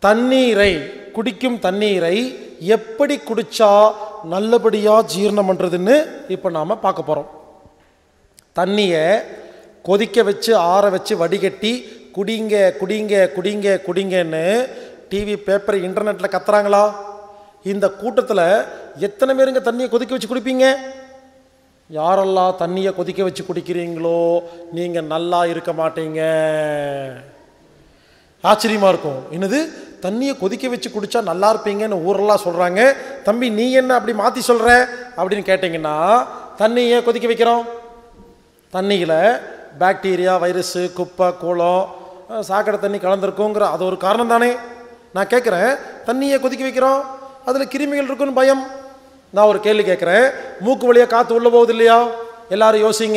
தண்ணீரை குடிக்கும் தண்ணீரை எப்படி குடிச்சா நல்லபடியாக ஜீரணம் பண்ணுறதுன்னு இப்போ நாம் பார்க்க போகிறோம் தண்ணியை கொதிக்க வச்சு ஆற வச்சு வடிகட்டி குடிங்க குடிங்க குடிங்க குடிங்கன்னு டிவி பேப்பர் இன்டர்நெட்டில் கத்துறாங்களா இந்த கூட்டத்தில் எத்தனை பேருங்க தண்ணியை கொதிக்க வச்சு குடிப்பீங்க யாரெல்லாம் தண்ணியை கொதிக்க வச்சு குடிக்கிறீங்களோ நீங்கள் நல்லா இருக்க மாட்டீங்க ஆச்சரியமா இருக்கும் என்னது தண்ணியை கொதிக்க வச்சு குடிச்சா நல்லா இருப்பீங்கன்னு ஊரெல்லாம் சொல்றாங்க தம்பி நீ என்ன அப்படி மாத்தி சொல்ற அப்படின்னு கேட்டிங்கன்னா தண்ணியை கொதிக்க வைக்கிறோம் தண்ணியில் பாக்டீரியா வைரஸு குப்பை கூளம் அஹ், சாக்கடை தண்ணி கலந்துருக்குங்கிற அது ஒரு காரணம் தானே நான் கேட்குறேன் தண்ணியை கொதிக்க வைக்கிறோம் அதில் கிருமிகள் இருக்குன்னு பயம் நான் ஒரு கேள்வி கேட்குறேன் மூக்கு வழியாக காற்று உள்ள போகுது இல்லையா எல்லாரும் யோசிங்க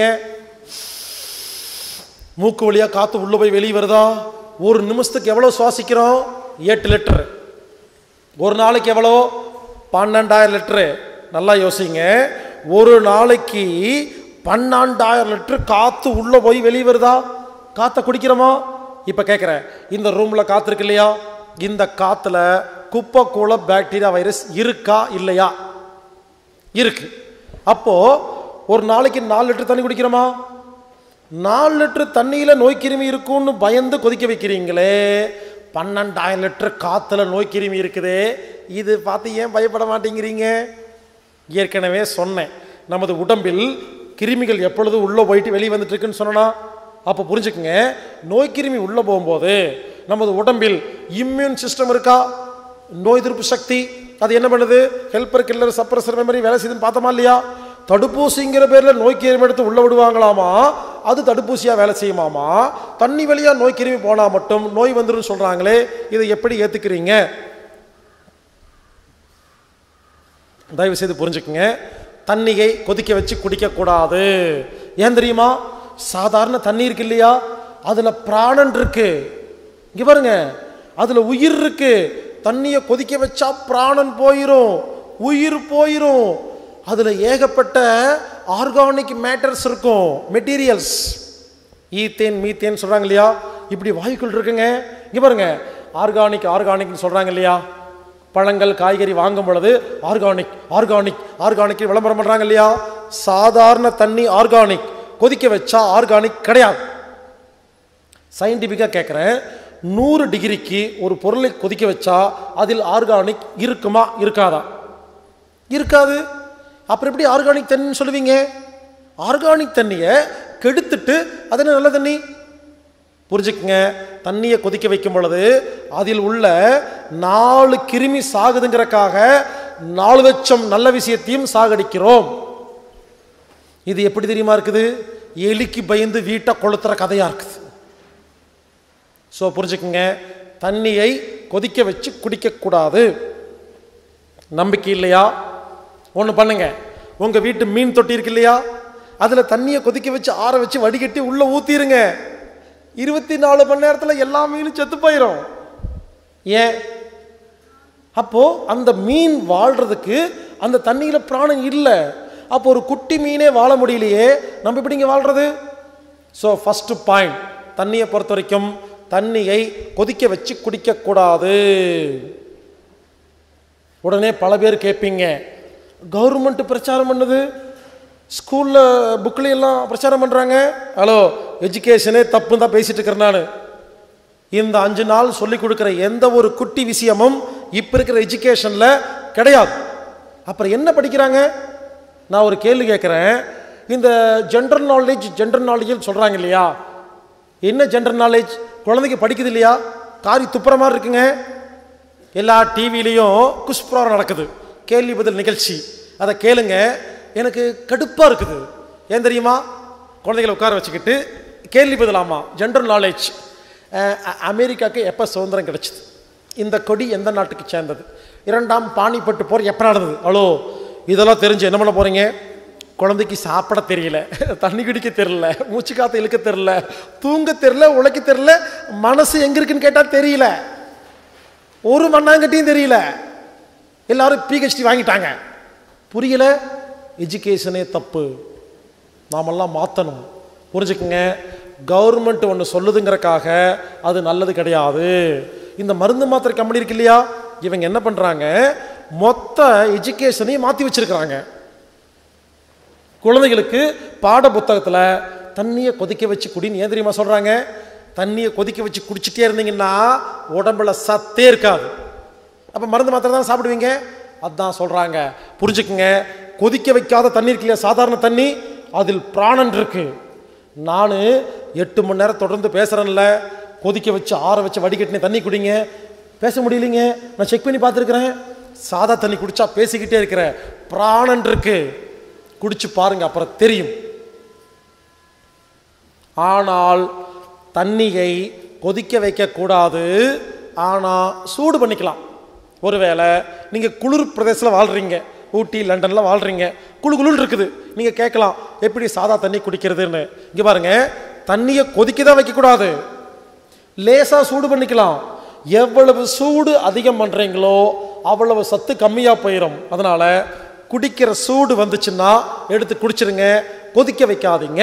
மூக்கு வழியாக காற்று உள்ளே போய் வெளியே வருதா ஒரு நிமிஷத்துக்கு எவ்வளோ சுவாசிக்கிறோம் எட்டு லிட்டரு ஒரு நாளைக்கு எவ்வளோ பன்னெண்டாயிரம் லிட்டரு நல்லா யோசிங்க ஒரு நாளைக்கு பன்னெண்டாயிரம் லிட்டரு காற்று உள்ளே போய் வெளியே வருதா காற்றை குடிக்கிறோமா இப்போ கேட்குறேன் இந்த ரூமில் காற்று இருக்கு இல்லையா இந்த காற்றுல குப்பை கூள பாக்டீரியா வைரஸ் இருக்கா இல்லையா இருக்கு அப்போ ஒரு நாளைக்கு நாலு லிட்டர் தண்ணி குடிக்கிறோமா நாலு லிட்டர் தண்ணியில் நோய் கிருமி இருக்கும்னு பயந்து கொதிக்க வைக்கிறீங்களே பன்னெண்டாயிரம் லிட்டர் காற்றுல நோய் கிருமி இருக்குதே இது பார்த்து ஏன் பயப்பட மாட்டேங்கிறீங்க ஏற்கனவே சொன்னேன் நமது உடம்பில் கிருமிகள் எப்பொழுது உள்ளே போயிட்டு வெளியே வந்துட்டு இருக்குன்னு சொன்னா அப்போ புரிஞ்சுக்குங்க நோய் கிருமி உள்ளே போகும்போது நமது உடம்பில் இம்யூன் சிஸ்டம் இருக்கா நோய் எதிர்ப்பு சக்தி அது என்ன பண்ணுது ஹெல்ப்பர் கில்லர் சப்ரஸர் மெமரி வேலை செய்யுதுன்னு பார்த்தோமா இல்லையா தடுப்பூசிங்கிற பேரில் நோய் கிருமி எடுத்து உள்ள விடுவாங்களாமா அது தடுப்பூசியாக வேலை செய்யுமாமா தண்ணி வழியாக நோய் கிருமி போனால் மட்டும் நோய் வந்துடும் சொல்கிறாங்களே இதை எப்படி ஏற்றுக்கிறீங்க தயவு செய்து புரிஞ்சுக்குங்க தண்ணியை கொதிக்க வச்சு குடிக்கக்கூடாது ஏன் தெரியுமா சாதாரண தண்ணி இருக்கு இல்லையா அதில் பிராணன் இருக்கு இங்க பாருங்க அதில் உயிர் இருக்கு தண்ணியை கொதிக்க வச்சா பிராணன் போயிரும் உயிர் போயிரும் அதில் ஏகப்பட்ட ஆர்கானிக் மேட்டர்ஸ் இருக்கும் மெட்டீரியல்ஸ் ஈத்தேன் மீத்தேன் சொல்கிறாங்க இல்லையா இப்படி வாயுக்கள் இருக்குங்க இங்கே பாருங்க ஆர்கானிக் ஆர்கானிக்னு சொல்கிறாங்க இல்லையா பழங்கள் காய்கறி வாங்கும் பொழுது ஆர்கானிக் ஆர்கானிக் ஆர்கானிக் விளம்பரம் பண்ணுறாங்க இல்லையா சாதாரண தண்ணி ஆர்கானிக் கொதிக்க வச்சா ஆர்கானிக் கிடையாது சயின்டிஃபிக்காக கேட்குறேன் நூறு டிகிரிக்கு ஒரு பொருளை கொதிக்க வச்சா அதில் ஆர்கானிக் இருக்குமா இருக்காதா இருக்காது அப்புறம் எப்படி ஆர்கானிக் தண்ணின்னு சொல்லுவீங்க ஆர்கானிக் தண்ணியை கெடுத்துட்டு அது என்ன நல்ல தண்ணி புரிஞ்சுக்குங்க தண்ணியை கொதிக்க வைக்கும் பொழுது அதில் உள்ள நாலு கிருமி சாகுதுங்கிறக்காக நாலு லட்சம் நல்ல விஷயத்தையும் சாகடிக்கிறோம் இது எப்படி தெரியுமா இருக்குது எலிக்கு பயந்து வீட்டை கொளுத்துற கதையா இருக்குது ஸோ புரிஞ்சுக்குங்க தண்ணியை கொதிக்க வச்சு குடிக்கக்கூடாது நம்பிக்கை இல்லையா ஒன்று பண்ணுங்க உங்கள் வீட்டு மீன் தொட்டி இருக்கு இல்லையா அதில் தண்ணியை கொதிக்க வச்சு ஆற வச்சு வடிகட்டி உள்ளே ஊற்றிருங்க இருபத்தி நாலு மணி நேரத்தில் எல்லா மீனும் செத்து போயிடும் ஏன் அப்போ அந்த மீன் வாழ்றதுக்கு அந்த தண்ணியில் பிராணம் இல்லை அப்போ ஒரு குட்டி மீனே வாழ முடியலையே நம்ம எப்படிங்க வாழ்றது ஸோ ஃபஸ்ட்டு பாயிண்ட் தண்ணியை பொறுத்த வரைக்கும் தண்ணியை கொதிக்க வச்சு குடிக்கக்கூடாது உடனே பல பேர் கேட்பீங்க கவர்மெண்ட் பிரச்சாரம் பண்ணுது ஸ்கூலில் புக்கில் எல்லாம் பிரச்சாரம் பண்ணுறாங்க ஹலோ எஜுகேஷனே தப்புன்னு தான் பேசிட்டு இருக்கிறேன் நான் இந்த அஞ்சு நாள் சொல்லி கொடுக்குற எந்த ஒரு குட்டி விஷயமும் இப்போ இருக்கிற எஜுகேஷனில் கிடையாது அப்புறம் என்ன படிக்கிறாங்க நான் ஒரு கேள்வி கேட்குறேன் இந்த ஜென்ரல் நாலேஜ் ஜென்ரல் நாலேஜ்னு சொல்கிறாங்க இல்லையா என்ன ஜென்ரல் நாலேஜ் குழந்தைக்கு படிக்குது இல்லையா காரி துப்புற மாதிரி இருக்குங்க எல்லா டிவிலையும் குஷ்புரம் நடக்குது கேள்வி பதில் நிகழ்ச்சி அதை கேளுங்க எனக்கு கடுப்பாக இருக்குது ஏன் தெரியுமா குழந்தைகளை உட்கார வச்சுக்கிட்டு கேள்வி பதிலாமா ஜென்ரல் நாலேஜ் அமெரிக்காவுக்கு எப்போ சுதந்திரம் கிடைச்சிது இந்த கொடி எந்த நாட்டுக்கு சேர்ந்தது இரண்டாம் பானிப்பட்டு போர் எப்போ நடந்தது அவ்வளோ இதெல்லாம் தெரிஞ்சு என்ன பண்ண போகிறீங்க குழந்தைக்கு சாப்பிட தெரியல தண்ணி குடிக்க தெரியல மூச்சு காற்று இழுக்க தெரியல தூங்க தெரியல உழைக்க தெரியல மனசு எங்கே இருக்குன்னு கேட்டால் தெரியல ஒரு மண்ணாங்கட்டியும் தெரியல எல்லாரும் பிஹெச்டி வாங்கிட்டாங்க புரியல எஜுகேஷனே தப்பு நாமெல்லாம் மாற்றணும் புரிஞ்சுக்குங்க கவர்மெண்ட் ஒன்று சொல்லுதுங்கிறக்காக அது நல்லது கிடையாது இந்த மருந்து மாத்திரை கம்பெனி இருக்கு இல்லையா இவங்க என்ன பண்ணுறாங்க மொத்த எஜுகேஷனையும் மாற்றி வச்சிருக்கிறாங்க குழந்தைகளுக்கு பாட புத்தகத்தில் தண்ணியை கொதிக்க வச்சு குடின்னு ஏன் தெரியுமா சொல்கிறாங்க தண்ணியை கொதிக்க வச்சு குடிச்சிட்டே இருந்தீங்கன்னா உடம்புல சத்தே இருக்காது அப்போ மருந்து மாத்திரை தான் சாப்பிடுவீங்க அதான் சொல்கிறாங்க புரிஞ்சுக்குங்க கொதிக்க வைக்காத தண்ணி இருக்கு இல்லையா சாதாரண தண்ணி அதில் பிராணன் இருக்கு நான் எட்டு மணி நேரம் தொடர்ந்து பேசுகிறேன்ல கொதிக்க வச்சு ஆற வச்சு வடிகட்டின தண்ணி குடிங்க பேச முடியலைங்க நான் செக் பண்ணி பார்த்துருக்குறேன் சாதா தண்ணி குடிச்சா பேசிக்கிட்டே இருக்கிறேன் பிராணன் இருக்கு குடிச்சு பாருங்க அப்புறம் தெரியும் ஆனால் தண்ணியை கொதிக்க வைக்கக்கூடாது ஆனால் சூடு பண்ணிக்கலாம் ஒருவேளை நீங்கள் குளிர் பிரதேசத்தில் வாழ்கிறீங்க ஊட்டி லண்டனில் வாழ்கிறீங்க குளு குளுன்னு இருக்குது நீங்கள் கேட்கலாம் எப்படி சாதா தண்ணி குடிக்கிறதுன்னு இங்கே பாருங்க தண்ணியை கொதிக்க தான் வைக்கக்கூடாது லேசாக சூடு பண்ணிக்கலாம் எவ்வளவு சூடு அதிகம் பண்ணுறீங்களோ அவ்வளவு சத்து கம்மியாக போயிடும் அதனால் குடிக்கிற சூடு வந்துச்சுன்னா எடுத்து குடிச்சிருங்க கொதிக்க வைக்காதீங்க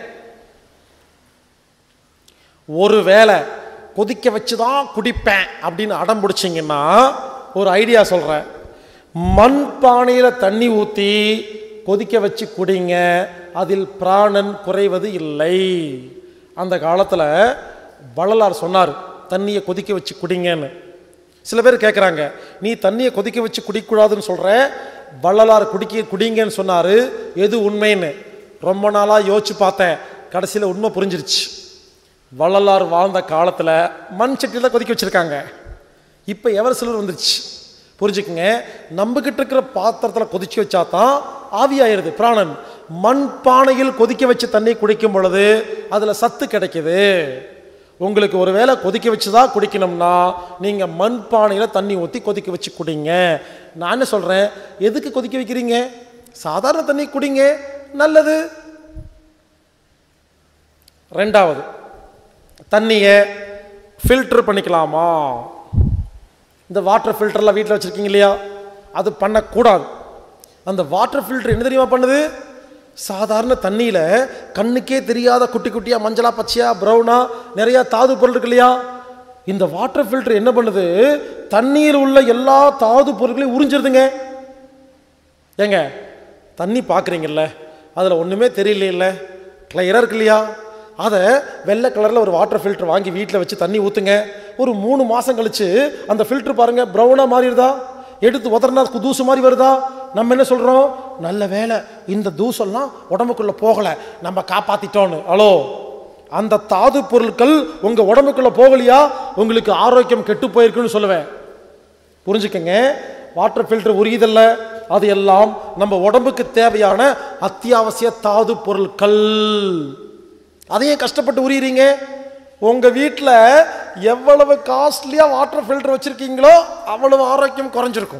ஒருவேளை கொதிக்க வச்சு தான் குடிப்பேன் அப்படின்னு அடம் பிடிச்சிங்கன்னா ஒரு ஐடியா சொல்கிறேன் மண் பானையில் தண்ணி ஊற்றி கொதிக்க வச்சு குடிங்க அதில் பிராணன் குறைவது இல்லை அந்த காலத்தில் வள்ளலார் சொன்னார் தண்ணியை கொதிக்க வச்சு குடிங்கன்னு சில பேர் கேட்குறாங்க நீ தண்ணியை கொதிக்க வச்சு குடிக்கூடாதுன்னு சொல்கிற வள்ளலார் குடிக்க குடிங்கன்னு சொன்னார் எது உண்மைன்னு ரொம்ப நாளாக யோசிச்சு பார்த்தேன் கடைசியில் உண்மை புரிஞ்சிருச்சு வள்ளலார் வாழ்ந்த காலத்தில் மண் சட்டியில் கொதிக்க வச்சுருக்காங்க இப்போ எவர் சிலர் வந்துருச்சு புரிஞ்சுக்குங்க நம்மக்கிட்ட இருக்கிற பாத்திரத்தில் கொதிச்சு வச்சா தான் ஆவியாயிருது பிராணன் மண் பானையில் கொதிக்க வச்சு தண்ணி குடிக்கும் பொழுது அதில் சத்து கிடைக்குது உங்களுக்கு ஒரு வேளை கொதிக்க வச்சு தான் குடிக்கணும்னா நீங்கள் மண் பானையில் தண்ணி ஊற்றி கொதிக்க வச்சு குடிங்க நான் என்ன சொல்கிறேன் எதுக்கு கொதிக்க வைக்கிறீங்க சாதாரண தண்ணி குடிங்க நல்லது ரெண்டாவது தண்ணியை ஃபில்டர் பண்ணிக்கலாமா இந்த வாட்டர் ஃபில்டர்லாம் வீட்டில் வச்சுருக்கீங்க இல்லையா அது பண்ணக்கூடாது அந்த வாட்டர் ஃபில்டர் என்ன தெரியுமா பண்ணுது சாதாரண தண்ணியில் கண்ணுக்கே தெரியாத குட்டி குட்டியாக மஞ்சளா பச்சையா ப்ரௌனா நிறையா தாது பொருள் இருக்கு இல்லையா இந்த வாட்டர் ஃபில்டர் என்ன பண்ணுது தண்ணீர் உள்ள எல்லா தாது பொருட்களையும் உறிஞ்சிருதுங்க ஏங்க தண்ணி பார்க்குறீங்கல்ல அதில் ஒன்றுமே தெரியல கிளியராக இருக்கு இல்லையா அதை வெள்ளை கலரில் ஒரு வாட்டர் ஃபில்டர் வாங்கி வீட்டில் வச்சு தண்ணி ஊற்றுங்க ஒரு மூணு மாதம் கழிச்சு அந்த ஃபில்டர் பாருங்கள் ப்ரௌனாக மாறிடுதா எடுத்து உதறினா தூசு மாதிரி வருதா நம்ம என்ன சொல்கிறோம் நல்ல வேலை இந்த தூசெல்லாம் உடம்புக்குள்ளே போகலை நம்ம காப்பாற்றிட்டோன்னு ஹலோ அந்த தாது பொருட்கள் உங்கள் உடம்புக்குள்ளே போகலையா உங்களுக்கு ஆரோக்கியம் கெட்டு போயிருக்குன்னு சொல்லுவேன் புரிஞ்சுக்கங்க வாட்டர் ஃபில்டர் உரியதில்ல அது எல்லாம் நம்ம உடம்புக்கு தேவையான அத்தியாவசிய தாது பொருட்கள் அதையும் கஷ்டப்பட்டு உரியுறீங்க உங்க வீட்டில் எவ்வளவு காஸ்ட்லியா வாட்டர் ஃபில்டர் வச்சிருக்கீங்களோ அவ்வளவு ஆரோக்கியம் குறைஞ்சிருக்கும்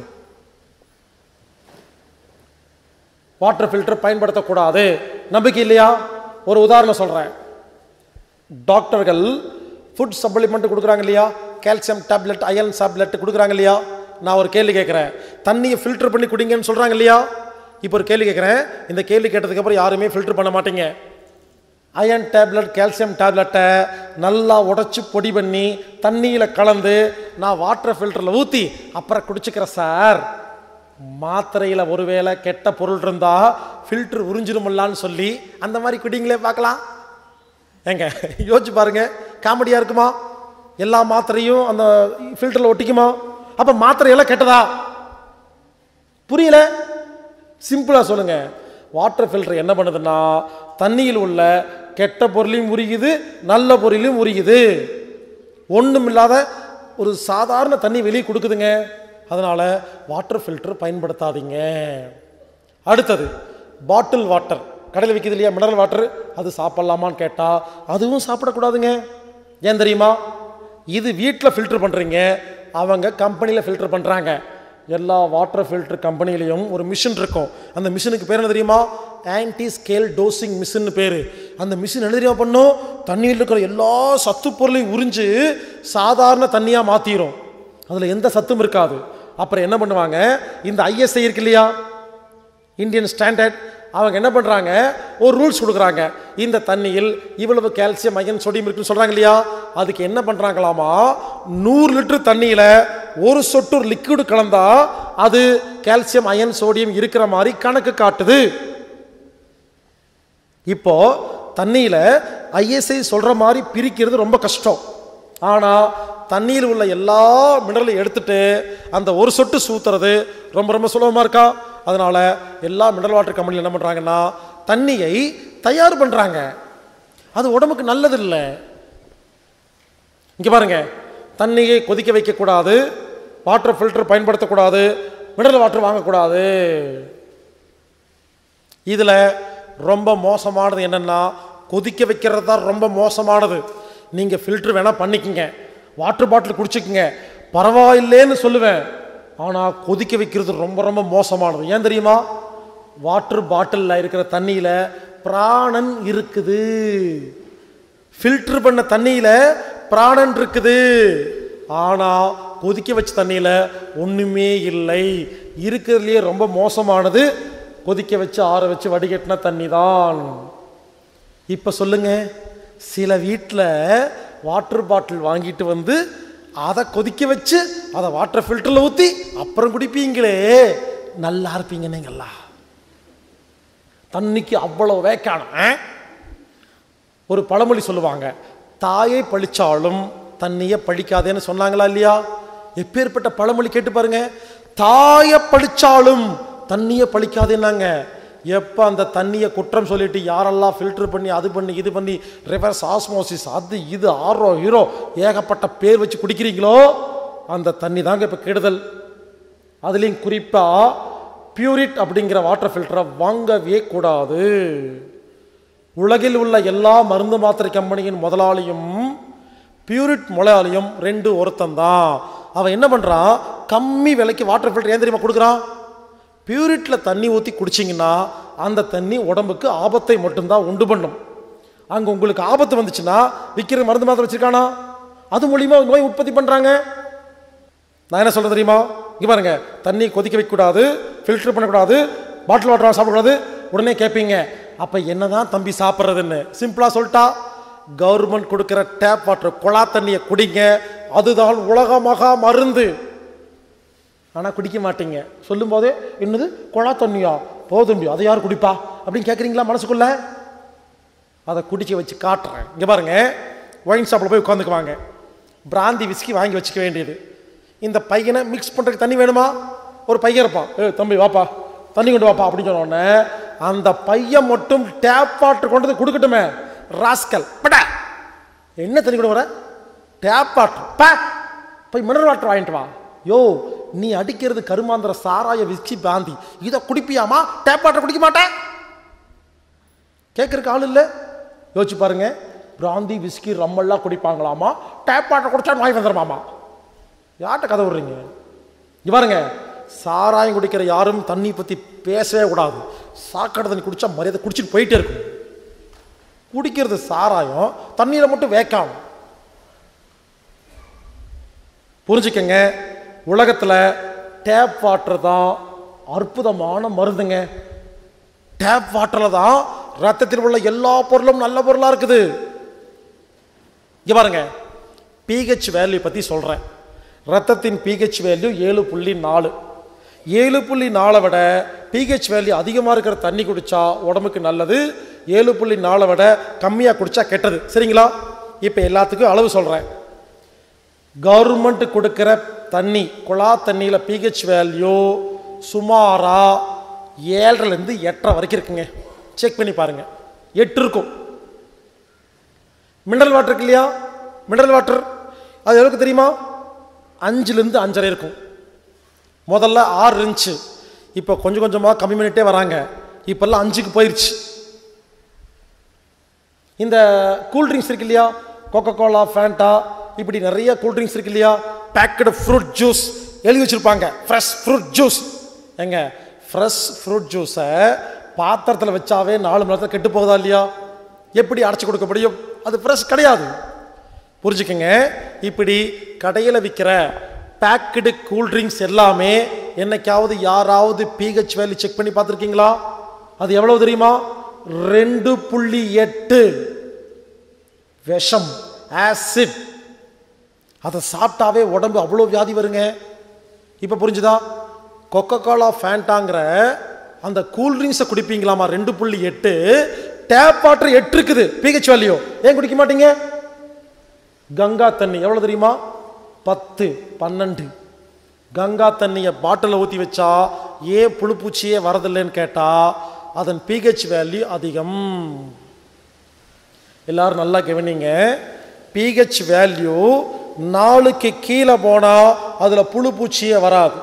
வாட்டர் ஃபில்டர் பயன்படுத்தக்கூடாது நம்பிக்கை இல்லையா ஒரு உதாரணம் சொல்றேன் டாக்டர்கள் ஃபுட் சப்ளிமெண்ட் கொடுக்குறாங்க இல்லையா கால்சியம் டேப்லெட் அயன் டேப்லெட் கொடுக்குறாங்க இல்லையா நான் ஒரு கேள்வி கேட்குறேன் தண்ணியை ஃபில்டர் பண்ணி குடிங்கன்னு சொல்கிறாங்க இல்லையா இப்போ ஒரு கேள்வி கேட்குறேன் இந்த கேள்வி கேட்டதுக்கப்புறம் யாருமே ஃபில்டர் பண்ண மாட்டீங்க அயன் டேப்லெட் கால்சியம் டேப்லெட்டை நல்லா உடைச்சி பொடி பண்ணி தண்ணியில் கலந்து நான் வாட்டர் ஃபில்டரில் ஊற்றி அப்புறம் குடிச்சுக்கிறேன் சார் மாத்திரையில் ஒருவேளை கெட்ட பொருள் இருந்தால் ஃபில்டர் உறிஞ்சிருமில்லான்னு சொல்லி அந்த மாதிரி குடிங்களே பார்க்கலாம் ஏங்க யோசிச்சு பாருங்க காமெடியாக இருக்குமா எல்லா மாத்திரையும் அந்த ஃபில்டரில் ஒட்டிக்குமா அப்போ மாத்திரையெல்லாம் கெட்டதா புரியல சிம்பிளாக சொல்லுங்க வாட்டர் ஃபில்டர் என்ன பண்ணுதுன்னா தண்ணியில் உள்ள கெட்ட பொருளையும் உரியுது நல்ல பொருளையும் உரியுது ஒன்றும் இல்லாத ஒரு சாதாரண தண்ணி வெளியே கொடுக்குதுங்க அதனால் வாட்டர் ஃபில்டர் பயன்படுத்தாதீங்க அடுத்தது பாட்டில் வாட்டர் கடையில் விற்கிது இல்லையா மினரல் வாட்டர் அது சாப்பிட்லாமான்னு கேட்டால் அதுவும் சாப்பிடக்கூடாதுங்க ஏன் தெரியுமா இது வீட்டில் ஃபில்டர் பண்ணுறீங்க அவங்க கம்பெனியில் ஃபில்டர் பண்ணுறாங்க எல்லா வாட்டர் ஃபில்டர் கம்பெனிலையும் ஒரு மிஷின் இருக்கும் அந்த மிஷினுக்கு பேர் என்ன தெரியுமா ஆன்டி ஸ்கேல் டோசிங் மிஷின் பேர் அந்த மிஷின் என்ன தெரியுமா பண்ணும் தண்ணியில் இருக்கிற எல்லா சத்து பொருளையும் உறிஞ்சு சாதாரண தண்ணியாக மாற்றிடும் அதில் எந்த சத்தும் இருக்காது அப்புறம் என்ன பண்ணுவாங்க இந்த ஐஎஸ்ஐ இருக்கு இல்லையா இந்தியன் ஸ்டாண்டர்ட் அவங்க என்ன பண்ணுறாங்க ஒரு ரூல்ஸ் கொடுக்குறாங்க இந்த தண்ணியில் இவ்வளவு கால்சியம் அயன் சோடியம் இருக்குன்னு சொல்கிறாங்க இல்லையா அதுக்கு என்ன பண்ணுறாங்களாமா நூறு லிட்டர் தண்ணியில் ஒரு சொட்டு லிக்விடு கலந்தா அது கால்சியம் அயன் சோடியம் இருக்கிற மாதிரி கணக்கு காட்டுது இப்போ தண்ணியில் ஐஎஸ்ஐ சொல்கிற மாதிரி பிரிக்கிறது ரொம்ப கஷ்டம் ஆனால் தண்ணியில் உள்ள எல்லா மினரலையும் எடுத்துட்டு அந்த ஒரு சொட்டு சூத்துறது ரொம்ப ரொம்ப சுலபமாக இருக்கா அதனால் எல்லா மினரல் வாட்டர் கம்பெனி என்ன பண்ணுறாங்கன்னா தண்ணியை தயார் பண்ணுறாங்க அது உடம்புக்கு நல்லது இல்லை இங்கே பாருங்க தண்ணியை கொதிக்க வைக்கக்கூடாது வாட்டர் ஃபில்டர் பயன்படுத்தக்கூடாது மினரல் வாட்டர் வாங்கக்கூடாது இதில் ரொம்ப மோசமானது என்னென்னா கொதிக்க வைக்கிறது தான் ரொம்ப மோசமானது நீங்கள் ஃபில்டர் வேணால் பண்ணிக்கங்க வாட்டர் பாட்டில் குடிச்சுக்குங்க பரவாயில்லைன்னு சொல்லுவேன் ஆனால் கொதிக்க வைக்கிறது ரொம்ப ரொம்ப மோசமானது ஏன் தெரியுமா வாட்டர் பாட்டிலில் இருக்கிற தண்ணியில் பிராணன் இருக்குது ஃபில்டர் பண்ண தண்ணியில் பிராணன் இருக்குது ஆனால் கொதிக்க வச்ச தண்ணியில் ஒன்றுமே இல்லை இருக்கிறதுலையே ரொம்ப மோசமானது கொதிக்க வச்சு ஆற வச்சு வடிகட்டின தண்ணி தான் இப்போ சொல்லுங்க சில வீட்டில் வாட்டர் பாட்டில் வாங்கிட்டு வந்து அதை கொதிக்க வச்சு அதை வாட்டர் ஃபில்டரில் ஊற்றி அப்புறம் குடிப்பீங்களே நல்லா இருப்பீங்க நீங்களா தண்ணிக்கு அவ்வளோ வேக்கான ஒரு பழமொழி சொல்லுவாங்க தாயை பழிச்சாலும் தண்ணியை பழிக்காதேன்னு சொன்னாங்களா இல்லையா எப்பேற்பட்ட பழமொழி கேட்டு பாருங்க தாயை பழிச்சாலும் தண்ணியை பழிக்காதேன்னாங்க எப்போ அந்த தண்ணியை குற்றம் சொல்லிட்டு யாரெல்லாம் ஃபில்டர் பண்ணி அது பண்ணி இது பண்ணி ரிவர்ஸ் ஆஸ்மோசிஸ் அது இது ஆரோ ஹீரோ ஏகப்பட்ட பேர் வச்சு குடிக்கிறீங்களோ அந்த தண்ணி தாங்க இப்போ கெடுதல் அதுலேயும் குறிப்பாக பியூரிட் அப்படிங்கிற வாட்டர் ஃபில்டரை வாங்கவே கூடாது உலகில் உள்ள எல்லா மருந்து மாத்திரை கம்பெனியின் முதலாளியும் பியூரிட் முதலாளியும் ரெண்டு ஒருத்தந்தான் அவன் என்ன பண்ணுறான் கம்மி விலைக்கு வாட்டர் ஃபில்டர் ஏன் தெரியுமா கொடுக்குறான் பியூரிட்டில் தண்ணி ஊற்றி குடிச்சிங்கன்னா அந்த தண்ணி உடம்புக்கு ஆபத்தை மட்டும்தான் உண்டு பண்ணும் அங்கே உங்களுக்கு ஆபத்து வந்துச்சுன்னா விற்கிற மருந்து மாத்திரை வச்சிருக்கானா அது மூலியமா நோய் உற்பத்தி பண்ணுறாங்க நான் என்ன சொல்றது தெரியுமா இங்கே பாருங்க தண்ணி கொதிக்க வைக்கக்கூடாது ஃபில்டர் பண்ணக்கூடாது பாட்டில் வாட்டர் சாப்பிடக்கூடாது உடனே கேட்பீங்க அப்போ என்னதான் தம்பி சாப்பிட்றதுன்னு சிம்பிளாக சொல்லிட்டா கவர்மெண்ட் கொடுக்குற டேப் வாட்டர் குழா தண்ணியை குடிங்க அதுதான் உலக மகா மருந்து ஆனால் குடிக்க மாட்டீங்க சொல்லும்போதே என்னது குழா தண்ணியா போதும்பி அதை யார் குடிப்பா அப்படின்னு கேட்குறீங்களா மனசுக்குள்ள அதை குடிக்க வச்சு காட்டுறேன் இங்கே பாருங்க ஒயின் ஷாப்பில் போய் உட்காந்துக்குவாங்க பிராந்தி விஸ்கி வாங்கி வச்சுக்க வேண்டியது இந்த பையனை மிக்ஸ் பண்ணுறதுக்கு தண்ணி வேணுமா ஒரு பையன் இருப்பான் ஏ தம்பி வாப்பா தண்ணி கொண்டு வாப்பா அப்படின்னு சொன்ன உடனே அந்த பையன் மட்டும் டேப் வாட்டர் கொண்டு வந்து கொடுக்கட்டுமே ராஸ்கல் படா என்ன தண்ணி கொண்டு வர டேப் வாட்டர் பா போய் மினரல் வாட்டர் வாங்கிட்டு வா யோ நீ அடிக்கிறது கருமாந்திர சாராய விஸ்கி பாந்தி இதை குடிப்பியாமா டேப் வாட்டர் குடிக்க மாட்டேன் கேட்கறக்கு ஆள் இல்லை யோசிச்சு பாருங்க பிராந்தி விஸ்கி ரம்மெல்லாம் குடிப்பாங்களாமா டேப் வாட்டர் குடிச்சா நோய் வந்துடுமாமா யார்கிட்ட கதை விடுறீங்க இங்க பாருங்க சாராயம் குடிக்கிற யாரும் தண்ணி பற்றி பேசவே கூடாது சாக்கடை தண்ணி குடிச்சா மரியாதை குடிச்சிட்டு போயிட்டே இருக்கும் குடிக்கிறது சாராயம் தண்ணியில் மட்டும் வேக்காம் புரிஞ்சுக்கங்க உலகத்தில் டேப் வாட்டர் தான் அற்புதமான மருந்துங்க டேப் வாட்டரில் தான் ரத்தத்தில் உள்ள எல்லா பொருளும் நல்ல பொருளாக இருக்குது இங்க பாருங்க பிஹெச் வேல்யூ பற்றி சொல்கிறேன் ரத்தத்தின் பிஹெச் வேல்யூ ஏழு புள்ளி நாலு ஏழு புள்ளி நாலை விட பிஹெச் வேல்யூ அதிகமாக இருக்கிற தண்ணி குடித்தா உடம்புக்கு நல்லது ஏழு புள்ளி நாலை விட கம்மியாக குடித்தா கெட்டது சரிங்களா இப்போ எல்லாத்துக்கும் அளவு சொல்கிறேன் கவர்மெண்ட் கொடுக்குற தண்ணி குழா தண்ணியில் பிஹெச் வேல்யூ சுமாராக ஏழரைலேருந்து எட்டரை வரைக்கும் இருக்குங்க செக் பண்ணி பாருங்கள் எட்டு இருக்கும் மினரல் வாட்டர் இருக்கு இல்லையா மினரல் வாட்டர் அது எவ்வளோக்கு தெரியுமா அஞ்சுலேருந்து அஞ்சரை இருக்கும் முதல்ல ஆறு இருந்துச்சு இப்போ கொஞ்சம் கொஞ்சமாக கம்மி பண்ணிட்டே வராங்க இப்போல்லாம் அஞ்சுக்கு போயிடுச்சு இந்த கூல்ட்ரிங்க்ஸ் இருக்கு இல்லையா கோகோ கோலா ஃபேண்டா இப்படி நிறைய கூல்ட்ரிங்க்ஸ் இருக்கு இல்லையா பேக்கடு ஃப்ரூட் ஜூஸ் எழுதி வச்சுருப்பாங்க ஃப்ரெஷ் ஃப்ரூட் ஜூஸ் எங்க ஃப்ரெஷ் ஃப்ரூட் ஜூஸை பாத்திரத்தில் வச்சாவே நாலு மணி நேரத்தில் கெட்டு போகுதா இல்லையா எப்படி அடைச்சி கொடுக்க முடியும் அது ஃப்ரெஷ் கிடையாது புரிஞ்சுக்கங்க இப்படி கடையில் விற்கிற பேக்கடு கூல்ட்ரிங்க்ஸ் எல்லாமே என்னைக்காவது யாராவது பிஹெச் வேல்யூ செக் பண்ணி பார்த்துருக்கீங்களா அது எவ்வளவு தெரியுமா ரெண்டு புள்ளி எட்டு விஷம் ஆசிட் அதை சாப்பிட்டாவே உடம்பு அவ்வளோ வியாதி வருங்க இப்போ புரிஞ்சுதா கொக்கோ கோலா ஃபேண்டாங்கிற அந்த கூல்ட்ரிங்க்ஸை குடிப்பீங்களாமா ரெண்டு புள்ளி எட்டு டேப் வாட்டர் எட்டு இருக்குது பிஹெச் வேல்யூ ஏன் குடிக்க மாட்டீங்க கங்கா தண்ணி எவ்வளோ தெரியுமா பத்து பன்னெண்டு கங்கா தண்ணியை பாட்டிலில் ஊற்றி வச்சா ஏன் புழுப்பூச்சியே வரதில்லைன்னு கேட்டால் அதன் பிஹெச் வேல்யூ அதிகம் எல்லாரும் நல்லா கவனிங்க பிஹெச் வேல்யூ நாலுக்கு கீழே போனால் அதில் புழு பூச்சியே வராது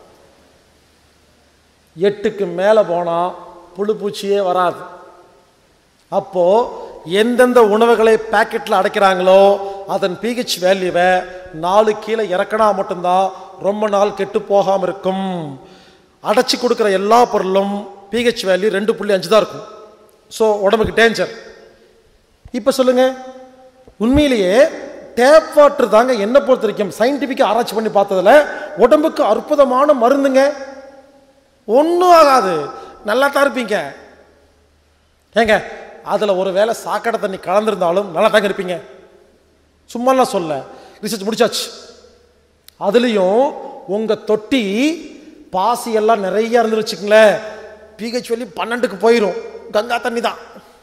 எட்டுக்கு மேலே போனால் புழு பூச்சியே வராது அப்போது எந்தெந்த உணவுகளை பேக்கெட்டில் அடைக்கிறாங்களோ அதன் பிஹெச் வேல்யூவை நாலு கீழே இறக்கினா மட்டும்தான் ரொம்ப நாள் கெட்டு போகாமல் இருக்கும் அடைச்சி கொடுக்குற எல்லா பொருளும் பிஹெச் வேல்யூ ரெண்டு புள்ளி அஞ்சு தான் இருக்கும் ஸோ உடம்புக்கு டேஞ்சர் இப்போ சொல்லுங்க உண்மையிலேயே டேப் வாட்டர் தாங்க என்ன பொறுத்த வரைக்கும் சயின்டிஃபிக்காக ஆராய்ச்சி பண்ணி பார்த்ததுல உடம்புக்கு அற்புதமான மருந்துங்க ஒன்றும் ஆகாது நல்லா தான் இருப்பீங்க ஏங்க அதில் ஒரு வேளை சாக்கடை தண்ணி கலந்துருந்தாலும் நல்லா தாங்க இருப்பீங்க சும்மாலாம் சொல்ல ரிசர்ச் முடிச்சாச்சு அதுலேயும் உங்கள் தொட்டி பாசி எல்லாம் நிறைய இருந்து வச்சுக்கங்களேன் பிஹெச் வெளி பன்னெண்டுக்கு போயிடும் கங்கா தண்ணி தான்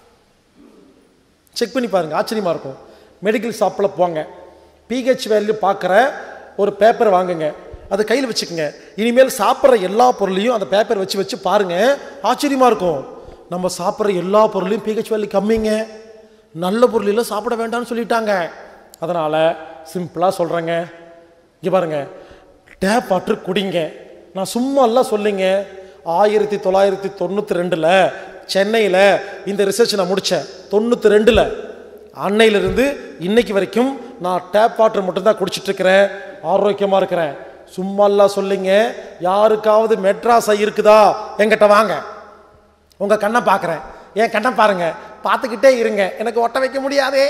செக் பண்ணி பாருங்க ஆச்சரியமா இருக்கும் மெடிக்கல் ஷாப்பில் போங்க பிஹெச் வேல்யூ பார்க்குற ஒரு பேப்பர் வாங்குங்க அதை கையில் வச்சுக்கோங்க இனிமேல் சாப்பிட்ற எல்லா பொருளையும் அந்த பேப்பர் வச்சு வச்சு பாருங்க ஆச்சரியமா இருக்கும் நம்ம சாப்பிட்ற எல்லா பொருளையும் பிஹெச் வேல்யூ கம்மிங்க நல்ல பொருளெல்லாம் சாப்பிட வேண்டாம்னு சொல்லிட்டாங்க அதனால் சிம்பிளாக சொல்கிறேங்க இங்கே பாருங்க டேப் வாட்டர் குடிங்க நான் சும்மா எல்லாம் சொல்லிங்க ஆயிரத்தி தொள்ளாயிரத்தி தொண்ணூற்றி ரெண்டில் சென்னையில் இந்த ரிசர்ச் நான் முடித்தேன் தொண்ணூற்றி ரெண்டில் அன்னையிலிருந்து இன்னைக்கு வரைக்கும் நான் டேப் வாட்டர் மட்டும்தான் குடிச்சிட்டு இருக்கிறேன் ஆரோக்கியமாக இருக்கிறேன் சும்மாலாம் சொல்லிங்க யாருக்காவது மெட்ராஸ் இருக்குதா என்கிட்ட வாங்க உங்கள் கண்ணை பார்க்குறேன் என் கண்ணை பாருங்க பார்த்துக்கிட்டே இருங்க எனக்கு ஒட்ட வைக்க முடியாதே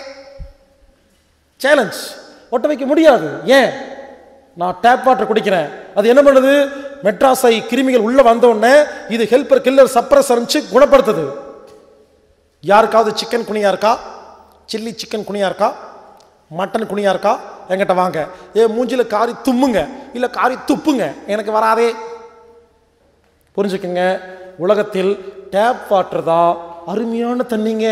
சேலஞ்ச் ஒட்ட வைக்க முடியாது ஏன் நான் டேப் வாட்டர் குடிக்கிறேன் அது என்ன பண்ணுது மெட்ராஸை கிருமிகள் உள்ள வந்த உடனே இது ஹெல்பர் கில்லர் சப்ரஸ் குணப்படுத்துது யாருக்காவது சிக்கன் குனியா இருக்கா சில்லி சிக்கன் குனியா இருக்கா மட்டன் குனியா இருக்கா என்கிட்ட வாங்க ஏ மூஞ்சில காரி தும்முங்க இல்லை காரி துப்புங்க எனக்கு வராதே புரிஞ்சுக்கங்க உலகத்தில் டேப் வாட்டர் தான் அருமையான தண்ணிங்க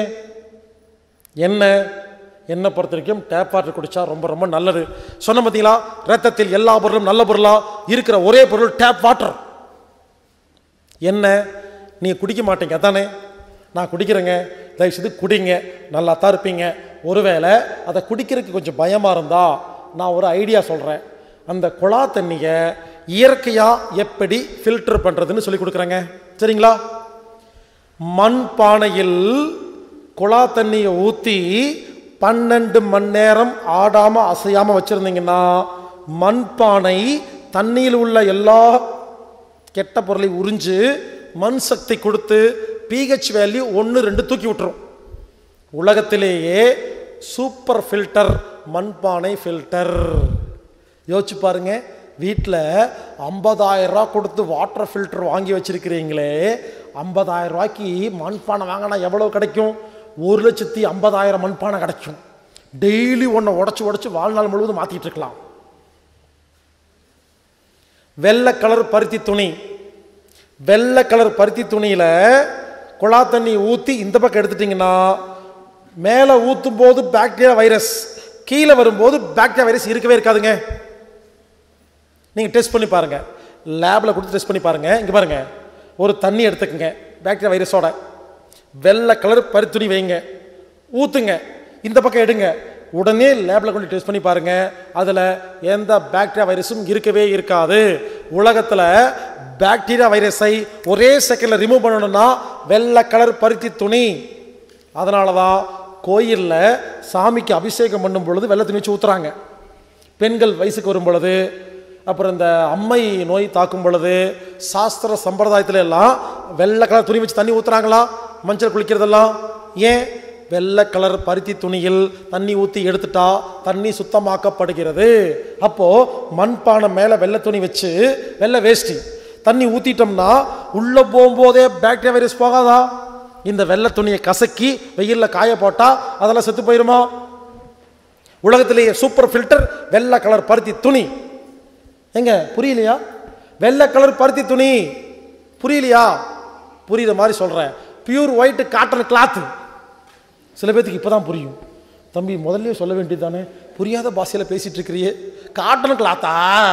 என்ன என்னை பொறுத்த வரைக்கும் டேப் வாட்டர் குடிச்சா ரொம்ப ரொம்ப நல்லது சொன்ன பார்த்தீங்களா ரத்தத்தில் எல்லா பொருளும் நல்ல பொருளா இருக்கிற ஒரே பொருள் டேப் வாட்டர் என்ன நீங்கள் குடிக்க மாட்டீங்க அதானே நான் குடிக்கிறேங்க தயவு செய்து குடிங்க நல்லா தான் இருப்பீங்க ஒருவேளை அதை குடிக்கிறதுக்கு கொஞ்சம் பயமாக இருந்தால் நான் ஒரு ஐடியா சொல்கிறேன் அந்த குழா தண்ணியை இயற்கையாக எப்படி ஃபில்டர் பண்ணுறதுன்னு சொல்லி கொடுக்குறேங்க சரிங்களா மண் பானையில் குழா தண்ணியை ஊற்றி பன்னெண்டு மணி நேரம் ஆடாமல் அசையாமல் வச்சுருந்தீங்கன்னா மண் பானை தண்ணியில் உள்ள எல்லா கெட்ட பொருளை உறிஞ்சு மண் சக்தி கொடுத்து பிஹெச் வேல்யூ ஒன்று ரெண்டு தூக்கி விட்டுரும் உலகத்திலேயே சூப்பர் ஃபில்டர் மண்பானை ஃபில்டர் யோசிச்சு பாருங்க வீட்டில் ஐம்பதாயிரம் ரூபா கொடுத்து வாட்டர் ஃபில்டர் வாங்கி வச்சிருக்கிறீங்களே ஐம்பதாயிரம் ரூபாய்க்கு மண்பானை வாங்கினா எவ்வளோ கிடைக்கும் ஒரு லட்சத்தி ஐம்பதாயிரம் மண்பானை கிடைக்கும் டெய்லி ஒன்றை உடச்சி உடச்சி வாழ்நாள் முழுவதும் மாற்றிட்டு இருக்கலாம் வெள்ளை கலர் பருத்தி துணி வெள்ளை கலர் பருத்தி துணியில் குழா தண்ணி ஊற்றி இந்த பக்கம் எடுத்துட்டிங்கன்னா மேலே ஊற்றும் போது பாக்டீரியா வைரஸ் கீழே வரும்போது பாக்டீரியா வைரஸ் இருக்கவே இருக்காதுங்க நீங்கள் டெஸ்ட் பண்ணி பாருங்கள் லேபில் கொடுத்து டெஸ்ட் பண்ணி பாருங்கள் இங்கே பாருங்கள் ஒரு தண்ணி எடுத்துக்கங்க பாக்டீரியா வைரஸோட வெள்ளை கலர் பருத்துணி வைங்க ஊற்றுங்க இந்த பக்கம் எடுங்க உடனே லேபில் கொண்டு டெஸ்ட் பண்ணி பாருங்க அதில் எந்த பாக்டீரியா வைரஸும் இருக்கவே இருக்காது உலகத்தில் பாக்டீரியா வைரஸை ஒரே செகண்டில் ரிமூவ் பண்ணணும்னா வெள்ளை கலர் பருத்தி துணி அதனால தான் கோயிலில் சாமிக்கு அபிஷேகம் பண்ணும் பொழுது வெள்ளை துணி வச்சு ஊற்றுறாங்க பெண்கள் வயசுக்கு வரும் பொழுது அப்புறம் இந்த அம்மை நோய் தாக்கும் பொழுது சாஸ்திர சம்பிரதாயத்துல எல்லாம் வெள்ளை கலர் துணி வச்சு தண்ணி ஊற்றுறாங்களா மஞ்சள் குளிக்கிறதெல்லாம் ஏன் வெள்ளை கலர் பருத்தி துணியில் தண்ணி ஊற்றி எடுத்துட்டா தண்ணி சுத்தமாக்கப்படுகிறது அப்போ மண்பானை மேலே வெள்ளை துணி வச்சு வெள்ளை வேஷ்டி தண்ணி ஊற்றிட்டோம்னா உள்ளே போகும்போதே பாக்டீரியா வைரஸ் போகாதா இந்த வெள்ளை துணியை கசக்கி வெயிலில் காய போட்டால் அதெல்லாம் செத்து போயிருமா உலகத்திலேயே சூப்பர் ஃபில்டர் வெள்ளை கலர் பருத்தி துணி எங்க புரியலையா வெள்ளை கலர் பருத்தி துணி புரியலையா புரியுற மாதிரி சொல்கிறேன் பியூர் ஒயிட் காட்டன் கிளாத்து சில பேர்த்துக்கு இப்போ தான் புரியும் தம்பி முதல்லயே சொல்ல வேண்டியது தானே புரியாத பாஷையில் பேசிட்டு இருக்கிறியே காட்டன் கிளாத்தா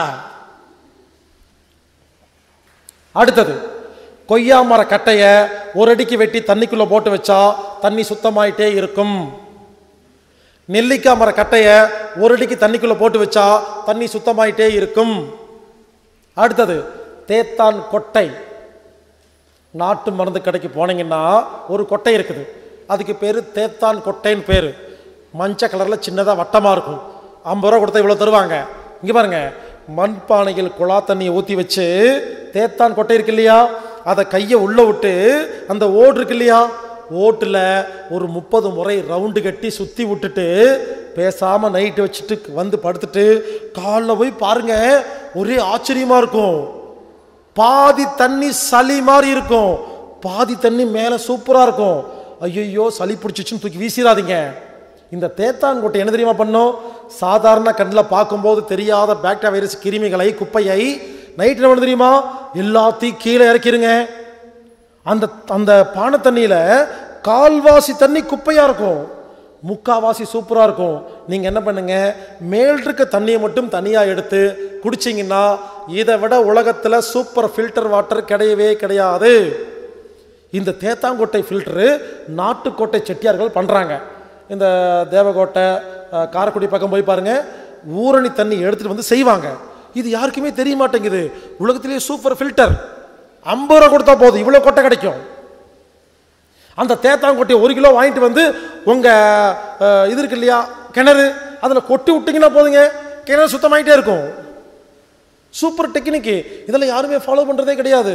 அடுத்தது கொய்யா மர கட்டையை ஒரு அடிக்கு வெட்டி தண்ணிக்குள்ளே போட்டு வச்சா தண்ணி சுத்தமாயிட்டே இருக்கும் நெல்லிக்காய் மர கட்டையை ஒரு அடிக்கு தண்ணிக்குள்ளே போட்டு வச்சா தண்ணி சுத்தமாயிட்டே இருக்கும் அடுத்தது தேத்தான் கொட்டை நாட்டு மருந்து கடைக்கு போனீங்கன்னா ஒரு கொட்டை இருக்குது அதுக்கு பேர் தேத்தான் கொட்டைன்னு பேர் மஞ்சள் கலரில் சின்னதாக வட்டமாக இருக்கும் ஐம்பது ரூபா கொடுத்தா இவ்வளோ தருவாங்க இங்கே பாருங்க மண்பானைகள் குழா தண்ணியை ஊற்றி வச்சு தேத்தான் கொட்டை இருக்கு இல்லையா அதை கையை உள்ளே விட்டு அந்த ஓடு இருக்கு இல்லையா ஓட்டில் ஒரு முப்பது முறை ரவுண்டு கட்டி சுற்றி விட்டுட்டு பேசாமல் நைட்டு வச்சுட்டு வந்து படுத்துட்டு காலைல போய் பாருங்க ஒரே ஆச்சரியமாக இருக்கும் பாதி தண்ணி சளி மாதிரி இருக்கும் பாதி தண்ணி மேலே சூப்பராக இருக்கும் ஐயோ சளி பிடிச்சிச்சுன்னு தூக்கி வீசிடாதீங்க இந்த தேத்தான்கொட்டை என்ன தெரியுமா பண்ணும் சாதாரண கண்ணில் பார்க்கும்போது தெரியாத பாக்டீரியா வைரஸ் கிருமிகளை குப்பையை நைட் என்ன பண்ணும் தெரியுமா எல்லாத்தையும் கீழே இறக்கிருங்க அந்த அந்த பானை தண்ணியில் கால்வாசி தண்ணி குப்பையாக இருக்கும் முக்காவாசி சூப்பராக இருக்கும் நீங்கள் என்ன பண்ணுங்க மேல் இருக்க தண்ணியை மட்டும் தனியாக எடுத்து குடிச்சிங்கன்னா இதை விட உலகத்தில் சூப்பர் ஃபில்டர் வாட்டர் கிடையவே கிடையாது இந்த தேத்தாங்கோட்டை ஃபில்டரு நாட்டுக்கோட்டை செட்டியார்கள் பண்ணுறாங்க இந்த தேவகோட்டை அஹ், காரைக்குடி பக்கம் போய் பாருங்க ஊரணி தண்ணி எடுத்துகிட்டு வந்து செய்வாங்க இது யாருக்குமே தெரிய மாட்டேங்குது உலகத்திலேயே சூப்பர் ஃபில்டர் ஐம்பது ரூபா கொடுத்தா போதும் இவ்வளோ கொட்டை கிடைக்கும் அந்த தேத்தாங்கொட்டையை ஒரு கிலோ வாங்கிட்டு வந்து உங்கள் இது இருக்கு இல்லையா கிணறு அதில் கொட்டி விட்டிங்கன்னா போதுங்க கிணறு சுத்தமாயிட்டே இருக்கும் சூப்பர் டெக்னிக்கு இதெல்லாம் யாருமே ஃபாலோ பண்ணுறதே கிடையாது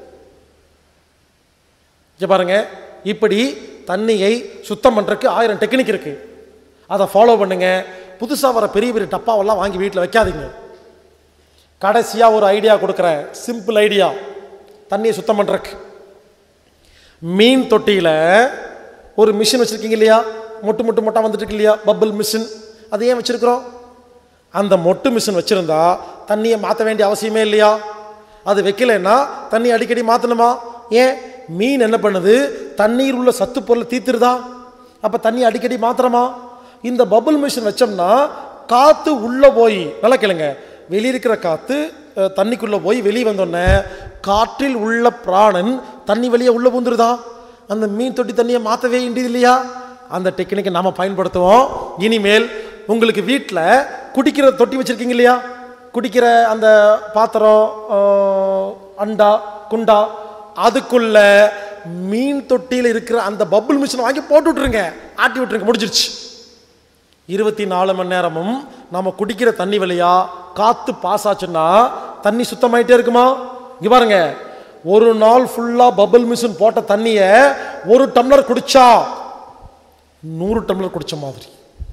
இங்க பாருங்க இப்படி தண்ணியை சுத்தம் பண்ணுறதுக்கு ஆயிரம் டெக்னிக் இருக்கு அதை ஃபாலோ பண்ணுங்க புதுசாக வர பெரிய பெரிய டப்பாவெல்லாம் வாங்கி வீட்டில் வைக்காதீங்க கடைசியாக ஒரு ஐடியா கொடுக்குறேன் சிம்பிள் ஐடியா தண்ணியை சுத்தம் பண்ணுறக்கு மீன் தொட்டியில் ஒரு மிஷின் வச்சுருக்கீங்க இல்லையா மொட்டு மொட்டு மொட்டா வந்துட்டு இருக்கு இல்லையா பப்பிள் மிஷின் அது ஏன் வச்சுருக்குறோம் அந்த மொட்டு மிஷின் வச்சுருந்தா தண்ணியை மாற்ற வேண்டிய அவசியமே இல்லையா அது வைக்கலைன்னா தண்ணி அடிக்கடி மாற்றணுமா ஏன் மீன் என்ன பண்ணுது தண்ணீர் உள்ள சத்து பொருளை தீத்துருதா அப்போ தண்ணி அடிக்கடி மாத்திரமா இந்த பபுள் மிஷின் வச்சோம்னா காற்று உள்ளே போய் நல்லா கேளுங்க வெளியே இருக்கிற காற்று அஹ், தண்ணிக்குள்ளே போய் வெளியே வந்தோடனே காற்றில் உள்ள பிராணன் தண்ணி வெளியே உள்ளே பூந்துருதா அந்த மீன் தொட்டி தண்ணியை மாற்றவே இண்டியது இல்லையா அந்த டெக்னிக்கை நாம் பயன்படுத்துவோம் இனிமேல் உங்களுக்கு வீட்டில் குடிக்கிற தொட்டி வச்சுருக்கீங்க இல்லையா குடிக்கிற அந்த பாத்திரம் ஆஹ், அண்டா குண்டா அதுக்குள்ள மீன் தொட்டியில் இருக்கிற அந்த பப்புள் மிஷினை வாங்கி போட்டு விட்ருங்க ஆட்டி விட்ருங்க முடிஞ்சிருச்சு இருபத்தி நாலு மணி நேரமும் நம்ம குடிக்கிற தண்ணி வழியா காத்து பாஸ் ஆச்சுன்னா தண்ணி சுத்தமாயிட்டே இருக்குமா இங்க பாருங்க ஒரு நாள் ஃபுல்லா பபிள் மிஷின் போட்ட தண்ணியை ஒரு டம்ளர் குடிச்சா நூறு டம்ளர் குடிச்ச மாதிரி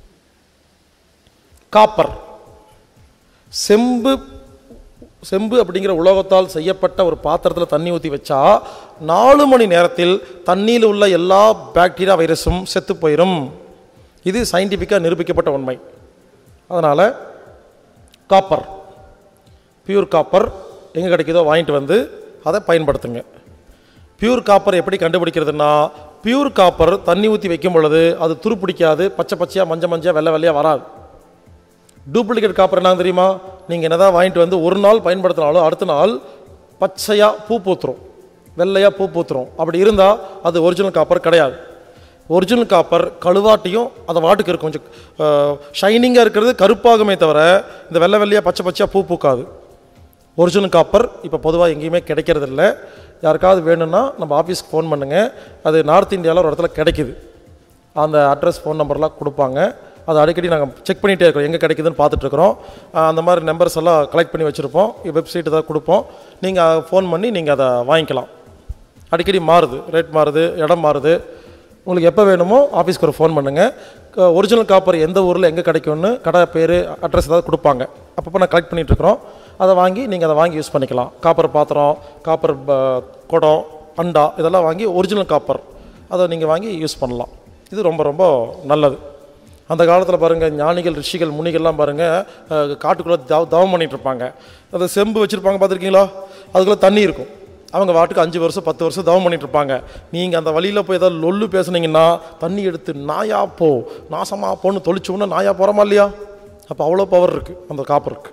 காப்பர் செம்பு செம்பு அப்படிங்கிற உலோகத்தால் செய்யப்பட்ட ஒரு பாத்திரத்தில் தண்ணி ஊற்றி வச்சா நாலு மணி நேரத்தில் தண்ணியில் உள்ள எல்லா பாக்டீரியா வைரஸும் செத்து போயிடும் இது சயின்டிஃபிக்காக நிரூபிக்கப்பட்ட உண்மை அதனால் காப்பர் பியூர் காப்பர் எங்கே கிடைக்குதோ வாங்கிட்டு வந்து அதை பயன்படுத்துங்க பியூர் காப்பர் எப்படி கண்டுபிடிக்கிறதுனா பியூர் காப்பர் தண்ணி ஊற்றி வைக்கும் பொழுது அது துருப்பிடிக்காது பச்சை பச்சையாக மஞ்சள் மஞ்சள் வெள்ளை வெள்ளையாக வராது டூப்ளிகேட் காப்பர் என்ன தெரியுமா நீங்கள் என்னதான் வாங்கிட்டு வந்து ஒரு நாள் பயன்படுத்தினாலும் அடுத்த நாள் பச்சையாக பூ பூத்துரும் வெள்ளையாக பூ பூத்துரும் அப்படி இருந்தால் அது ஒரிஜினல் காப்பர் கிடையாது ஒரிஜினல் காப்பர் கழுவாட்டியும் அந்த வாட்டுக்கு இருக்கும் கொஞ்சம் ஷைனிங்காக இருக்கிறது கருப்பாகுமே தவிர இந்த வெள்ளை வெள்ளையாக பச்சை பச்சையாக பூ பூக்காது ஒரிஜினல் காப்பர் இப்போ பொதுவாக எங்கேயுமே கிடைக்கிறது இல்லை யாருக்காவது வேணும்னா நம்ம ஆஃபீஸ்க்கு ஃபோன் பண்ணுங்கள் அது நார்த் இந்தியாவில் ஒரு இடத்துல கிடைக்குது அந்த அட்ரஸ் ஃபோன் நம்பர்லாம் கொடுப்பாங்க அதை அடிக்கடி நாங்கள் செக் பண்ணிகிட்டே இருக்கோம் எங்கே கிடைக்குதுன்னு பார்த்துட்ருக்குறோம் அந்த மாதிரி நம்பர்ஸ் எல்லாம் கலெக்ட் பண்ணி வச்சுருப்போம் வெப்சைட் தான் கொடுப்போம் நீங்கள் ஃபோன் பண்ணி நீங்கள் அதை வாங்கிக்கலாம் அடிக்கடி மாறுது ரேட் மாறுது இடம் மாறுது உங்களுக்கு எப்போ வேணுமோ ஆஃபீஸ்க்கு ஒரு ஃபோன் பண்ணுங்கள் ஒரிஜினல் காப்பர் எந்த ஊரில் எங்கே கிடைக்கும்னு கடை பேர் அட்ரஸ் ஏதாவது கொடுப்பாங்க அப்பப்போ நான் கலெக்ட் பண்ணிகிட்ருக்குறோம் அதை வாங்கி நீங்கள் அதை வாங்கி யூஸ் பண்ணிக்கலாம் காப்பர் பாத்திரம் காப்பர் ப- குடம் அண்டா இதெல்லாம் வாங்கி ஒரிஜினல் காப்பர் அதை நீங்கள் வாங்கி யூஸ் பண்ணலாம் இது ரொம்ப ரொம்ப நல்லது அந்த காலத்தில் பாருங்கள் ஞானிகள் ரிஷிகள் முனிகள்லாம் பாருங்கள் காட்டுக்குள்ளே தவ தவம் பண்ணிட்டு இருப்பாங்க அந்த செம்பு வச்சுருப்பாங்க பார்த்துருக்கீங்களா அதுக்குள்ளே தண்ணி இருக்கும் அவங்க வாட்டுக்கு அஞ்சு வருஷம் பத்து வருஷம் தவம் பண்ணிட்டு இருப்பாங்க நீங்கள் அந்த வழியில் போய் ஏதாவது லொல்லு பேசுனீங்கன்னா தண்ணி எடுத்து நாயா போ நாசமா போன்னு தொளிச்சோன்னா நாயா போகிறோமா இல்லையா அப்போ அவ்வளோ பவர் இருக்குது அந்த காப்பருக்கு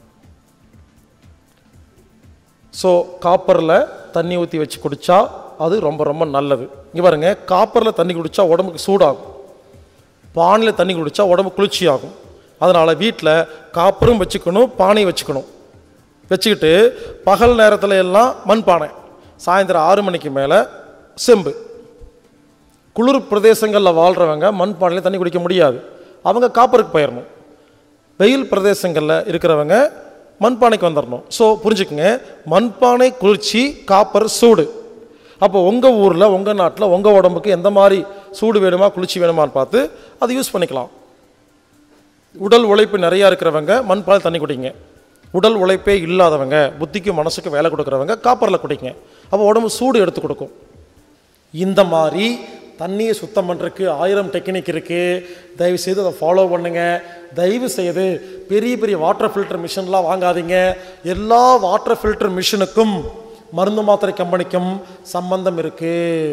ஸோ காப்பரில் தண்ணி ஊற்றி வச்சு குடித்தா அது ரொம்ப ரொம்ப நல்லது இங்கே பாருங்க காப்பரில் தண்ணி குடித்தா உடம்புக்கு சூடாகும் பானையில் தண்ணி குடித்தா உடம்பு குளிர்ச்சி ஆகும் அதனால் வீட்டில் காப்பரும் வச்சுக்கணும் பானையும் வச்சுக்கணும் வச்சுக்கிட்டு பகல் நேரத்தில் எல்லாம் மண்பானை சாயந்தரம் ஆறு மணிக்கு மேலே செம்பு குளிர் பிரதேசங்களில் வாழ்கிறவங்க மண்பானையில் தண்ணி குடிக்க முடியாது அவங்க காப்பருக்கு போயிடணும் வெயில் பிரதேசங்களில் இருக்கிறவங்க மண்பானைக்கு வந்துடணும் ஸோ புரிஞ்சுக்குங்க மண்பானை குளிர்ச்சி காப்பர் சூடு அப்போ உங்கள் ஊரில் உங்கள் நாட்டில் உங்கள் உடம்புக்கு எந்த மாதிரி சூடு வேணுமா குளிர்ச்சி வேணுமான்னு பார்த்து அதை யூஸ் பண்ணிக்கலாம் உடல் உழைப்பு நிறையா இருக்கிறவங்க மண்பானை தண்ணி குடிங்க உடல் உழைப்பே இல்லாதவங்க புத்திக்கும் மனசுக்கு வேலை கொடுக்குறவங்க காப்பரில் குடிங்க அப்போ உடம்பு சூடு எடுத்து கொடுக்கும் இந்த மாதிரி தண்ணியை சுத்தம் பண்ணுறதுக்கு ஆயிரம் டெக்னிக் இருக்குது தயவு செய்து அதை ஃபாலோ பண்ணுங்க தயவு செய்து பெரிய பெரிய வாட்டர் ஃபில்டர் மிஷின்லாம் வாங்காதீங்க எல்லா வாட்டர் ஃபில்டர் மிஷினுக்கும் மருந்து மாத்திரை கம்பெனிக்கும் சம்பந்தம் இருக்கு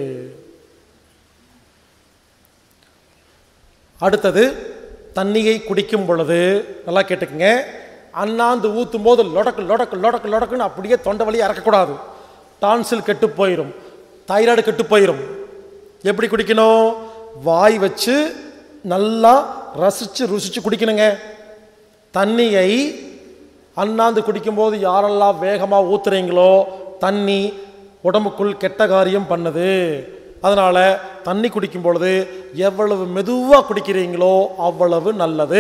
அடுத்தது தண்ணியை குடிக்கும் பொழுது நல்லா கேட்டுக்கங்க அண்ணாந்து ஊற்றும் போது லொடக்கு லொடக்கு லொடக்கு லொடக்குன்னு அப்படியே தொண்டை வழியை இறக்கக்கூடாது டான்சில் கெட்டு போயிடும் தைராய்டு கெட்டு போயிடும் எப்படி குடிக்கணும் வாய் வச்சு நல்லா ரசித்து ருசித்து குடிக்கணுங்க தண்ணியை அண்ணாந்து குடிக்கும்போது யாரெல்லாம் வேகமாக ஊத்துறீங்களோ தண்ணி உடம்புக்குள் கெட்ட காரியம் பண்ணுது அதனால் தண்ணி குடிக்கும் பொழுது எவ்வளவு மெதுவாக குடிக்கிறீங்களோ அவ்வளவு நல்லது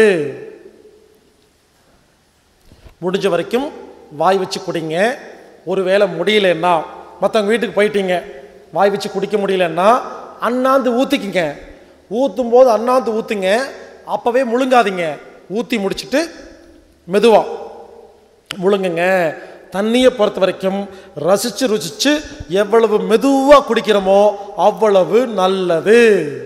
முடிஞ்ச வரைக்கும் வாய் வச்சு குடிங்க ஒருவேளை முடியலன்னா மற்றவங்க வீட்டுக்கு போயிட்டீங்க வாய் வச்சு குடிக்க முடியலன்னா அண்ணாந்து ஊற்றிக்கிங்க ஊற்றும் போது அண்ணாந்து ஊற்றுங்க அப்போவே முழுங்காதீங்க ஊற்றி முடிச்சிட்டு மெதுவாக முழுங்குங்க தண்ணியை பொறுத்த வரைக்கும் ரசித்து ருசித்து எவ்வளவு மெதுவாக குடிக்கிறோமோ அவ்வளவு நல்லது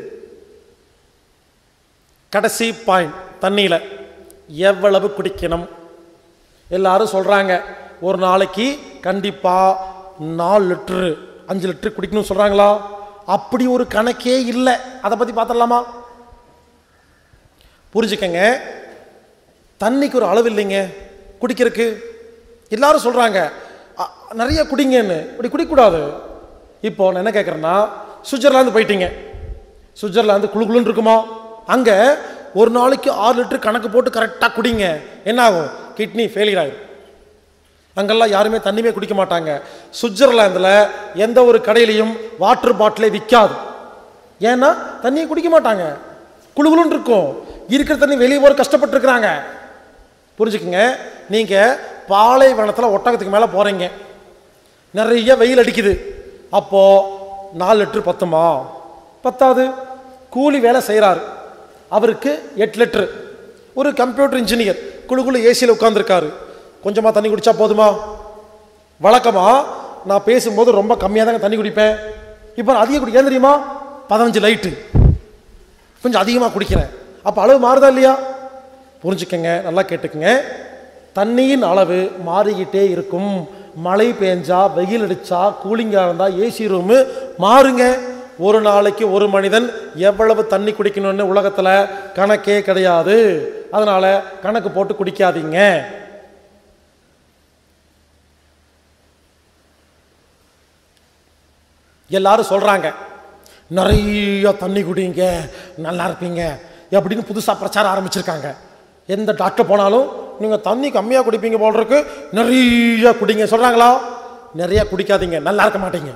கடைசி பாயிண்ட் தண்ணியில் எவ்வளவு குடிக்கணும் எல்லாரும் சொல்கிறாங்க ஒரு நாளைக்கு கண்டிப்பாக நாலு லிட்ரு அஞ்சு லிட்டரு குடிக்கணும்னு சொல்கிறாங்களா அப்படி ஒரு கணக்கே இல்லை அதை பற்றி பார்த்துடலாமா புரிஞ்சுக்கங்க தண்ணிக்கு ஒரு அளவு இல்லைங்க குடிக்கிறதுக்கு எல்லாரும் சொல்கிறாங்க அ- நிறைய குடிங்கன்னு இப்படி குடிக்கக்கூடாது இப்போ நான் என்ன கேட்குறேன்னா சுவிட்சர்லாந்து போயிட்டீங்க சுவிட்சர்லாந்து குளு குளுன்னு இருக்குமா அங்கே ஒரு நாளைக்கு ஆறு லிட்டர் கணக்கு போட்டு கரெக்டாக குடிங்க என்ன ஆகும் கிட்னி ஃபெயிலியர் ஆயிடும் அங்கெல்லாம் யாருமே தண்ணியுமே குடிக்க மாட்டாங்க சுவிட்சர்லாந்தில் எந்த ஒரு கடையிலையும் வாட்டர் பாட்டிலே விற்காது ஏன்னா தண்ணியை குடிக்க மாட்டாங்க குளுகுளுன்னு இருக்கும் இருக்கிற தண்ணி வெளியே போகிற கஷ்டப்பட்டுருக்குறாங்க புரிஞ்சுக்குங்க நீங்கள் பாலைவனத்தில் ஒட்டகத்துக்கு மேலே போகிறீங்க நிறைய வெயில் அடிக்குது அப்போது நாலு லிட்டரு பத்துமா பத்தாது கூலி வேலை செய்கிறாரு அவருக்கு எட்டு லிட்டரு ஒரு கம்ப்யூட்டர் இன்ஜினியர் குழு குழு ஏசியில் உட்காந்துருக்காரு கொஞ்சமாக தண்ணி குடிச்சா போதுமா வழக்கமாக நான் பேசும்போது ரொம்ப கம்மியாக தாங்க தண்ணி குடிப்பேன் இப்போ நான் அதிகம் குடிக்க ஏன் தெரியுமா பதினஞ்சு லைட்டு கொஞ்சம் அதிகமாக குடிக்கிறேன் அப்போ அளவு மாறுதா இல்லையா புரிஞ்சுக்கங்க நல்லா கேட்டுக்கங்க தண்ணியின் அளவு மாறிக்கிட்டே இருக்கும் மழை பெஞ்சா வெயில் அடிச்சா கூலிங்காக இருந்தால் ஏசி ரூமு மாறுங்க ஒரு நாளைக்கு ஒரு மனிதன் எவ்வளவு தண்ணி குடிக்கணும்னு உலகத்தில் கணக்கே கிடையாது அதனால கணக்கு போட்டு குடிக்காதீங்க எல்லாரும் சொல்கிறாங்க நிறைய தண்ணி குடிங்க நல்லா இருப்பீங்க அப்படின்னு புதுசாக பிரச்சாரம் ஆரம்பிச்சிருக்காங்க எந்த டாக்டர் போனாலும் நீங்கள் தண்ணி கம்மியாக குடிப்பீங்க போல் இருக்கு நிறைய குடிங்க சொல்கிறாங்களா நிறைய குடிக்காதீங்க நல்லா இருக்க மாட்டீங்க